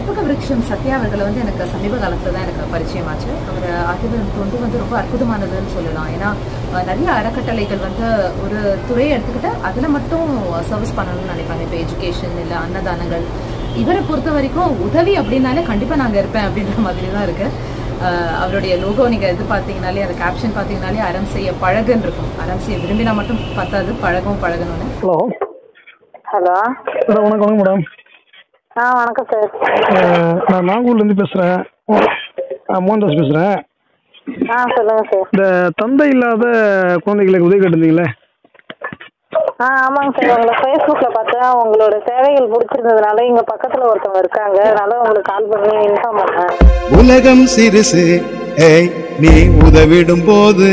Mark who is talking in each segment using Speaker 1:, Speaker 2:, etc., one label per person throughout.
Speaker 1: கற்பக விருட்சம் சத்யா அவர்களை வந்து எனக்கு சமீப காலத்தில் தான் எனக்கு பரிச்சயமாச்சு அவர் ஆகியவன் தொண்டு வந்து ரொம்ப அற்புதமானதுன்னு சொல்லலாம் ஏன்னா அஹ், நிறைய அறக்கட்டளைகள் வந்து ஒரு துறையை எடுத்துக்கிட்டு அதில் மட்டும் சர்வீஸ் பண்ணணும்னு நினைப்பாங்க இப்போ எஜுகேஷன் இல்லை அன்னதானங்கள் இவரை பொறுத்த வரைக்கும் உதவி அப்படின்னாலே கண்டிப்பாக நாங்கள் இருப்பேன் அப்படின்ற மாதிரி தான் இருக்கு அஹ், அவருடைய லோகோ நீங்கள் இது பார்த்தீங்கனாலே அந்த கேப்ஷன் பார்த்தீங்கனாலே அறம் செய்ய பழகுன்னு இருக்கும் அறம் செய்ய விரும்பினா மட்டும் பத்தாது பழகவும் பழகணும்னு
Speaker 2: ஹலோ
Speaker 3: ஹலோ
Speaker 2: மேடம் வணக்கம் வணக்கம் மேடம்
Speaker 3: ஆ வணக்கம் சார்
Speaker 2: அஹ், நான் நாகூர்லேருந்து பேசுகிறேன் மோகன்தாஸ் பேசுகிறேன்
Speaker 3: ஆ சொல்லுங்கள் சார்
Speaker 2: இந்த தந்தை இல்லாத குழந்தைகளுக்கு உதவி கேட்டிருந்தீங்களே
Speaker 3: ஆ ஆமாங்க சார் உங்களை ஃபேஸ்புக்கில் பார்த்தா உங்களோட சேவைகள் பிடிச்சிருந்ததுனால இங்கே பக்கத்தில் ஒருத்தவங்க இருக்காங்க அதனால உங்களுக்கு கால் பண்ணி இன்ஃபார்ம் பண்ணேன்
Speaker 4: உலகம் சிறுசு ஏய் நீ உதவிடும் போது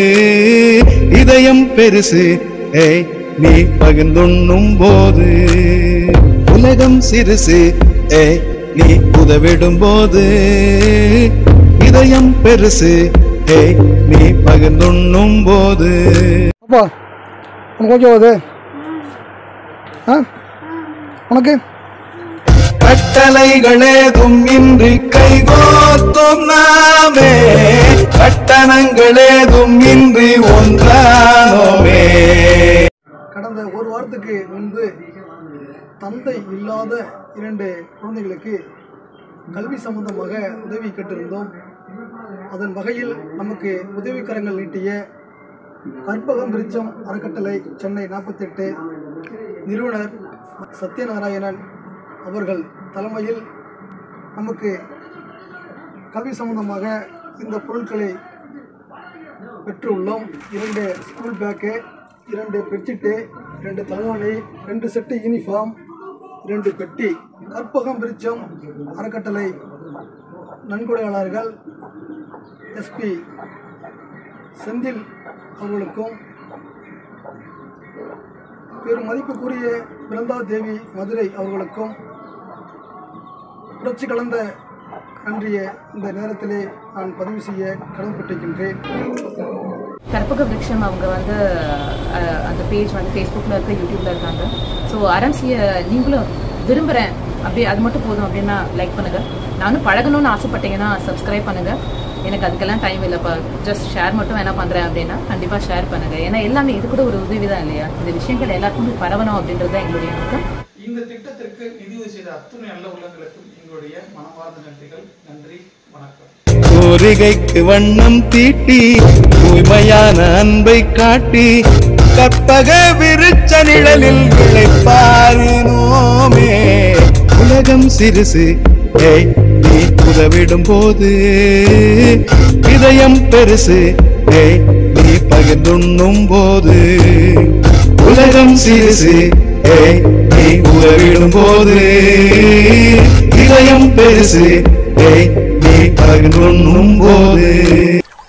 Speaker 4: இதயம் பெருசு ஏய் நீ பகிர்ந்துண்ணும் போது உலகம் சிறுசு ஏய் நீ உதவிடும் போது இதயம் பெருசு ஏய் நீ பகிர்ந்துண்ணும் போது
Speaker 2: அப்பா உனக்கு ஓகே அது ஆ உனக்கு
Speaker 4: கட்டளைகளேதும் இன்றி கைகோத்தும் நாமே கட்டணங்களேதும் இன்றி ஒன்றானோமே
Speaker 2: கடந்த ஒரு வாரத்துக்கு முன்பு தந்தை இல்லாத இரண்டு குழந்தைகளுக்கு கல்வி சம்பந்தமாக உதவி கேட்டிருந்தோம் அதன் வகையில் நமக்கு உதவிக்கரங்கள் நீட்டிய கற்பகம் விருச்சம் அறக்கட்டளை சென்னை நாற்பத்தெட்டு நிறுவனர் சத்யநாராயணன் அவர்கள் தலைமையில் நமக்கு கல்வி சம்பந்தமாக இந்த பொருட்களை பெற்றுள்ளோம் இரண்டு ஸ்கூல் பேக்கு இரண்டு பெட்ஷீட்டு இரண்டு தலைவாணி ரெண்டு செட்டு யூனிஃபார்ம் இரண்டு பெட்டி கற்பகம் விருச்சம் அறக்கட்டளை நன்கொடையாளர்கள் எஸ்பி செந்தில் அவர்களுக்கும் பெரும் மதிப்புக்குரிய பிருந்தா தேவி மதுரை அவர்களுக்கும் புரட்சி கலந்த நன்றிய இந்த நேரத்திலே நான் பதிவு செய்ய கடமைப்பட்டிருக்கின்றேன்
Speaker 1: கற்பக விருட்சம் அவங்க வந்து அஹ், அந்த பேஜ் வந்து ஃபேஸ்புக்கில் இருக்க யூடியூப்ல இருக்காங்க ஸோ அரம்சியை நீங்களும் விரும்புகிறேன் அப்படி அது மட்டும் போதும் அப்படின்னா லைக் பண்ணுங்க நானும் பழகணும்னு ஆசைப்பட்டீங்கன்னா சப்ஸ்கிரைப் பண்ணுங்க எனக்கு அதுக்கெல்லாம் டைம் இல்லைப்பா ஜஸ்ட் ஷேர் மட்டும் என்ன பண்ணுறேன் அப்படின்னா கண்டிப்பாக ஷேர் பண்ணுங்க ஏன்னா எல்லாமே இது கூட ஒரு உதவி தான் இல்லையா இந்த விஷயங்கள் எல்லாருக்கும் போய் பரவணும் அப்படின்றது தான் எங்களுடைய நோக்கம்
Speaker 5: இந்த திட்டத்திற்கு நிதியுதவி செய்த அத்துணை நல்ல உள்ளங்களுக்கும் எங்களுடைய மனமார்ந்த நன்றிகள் நன்றி வணக்கம்
Speaker 4: கோரிகைக்கு வண்ணம் தீட்டி தூய்மையான அன்பை காட்டி கற்பக விருச்ச நிழலில் விளைப்பாரினோமே உலகம் சிறுசு ஏய் நீ உதவிடும் போது இதயம் பெருசு ஏய் நீ பகிர்ந்துண்ணும் போது உலகம் சிறுசு ஏய் நீ உதவிடும் போது இதயம் பெருசு ஏய் நீ பகிர்ந்துண்ணும் போது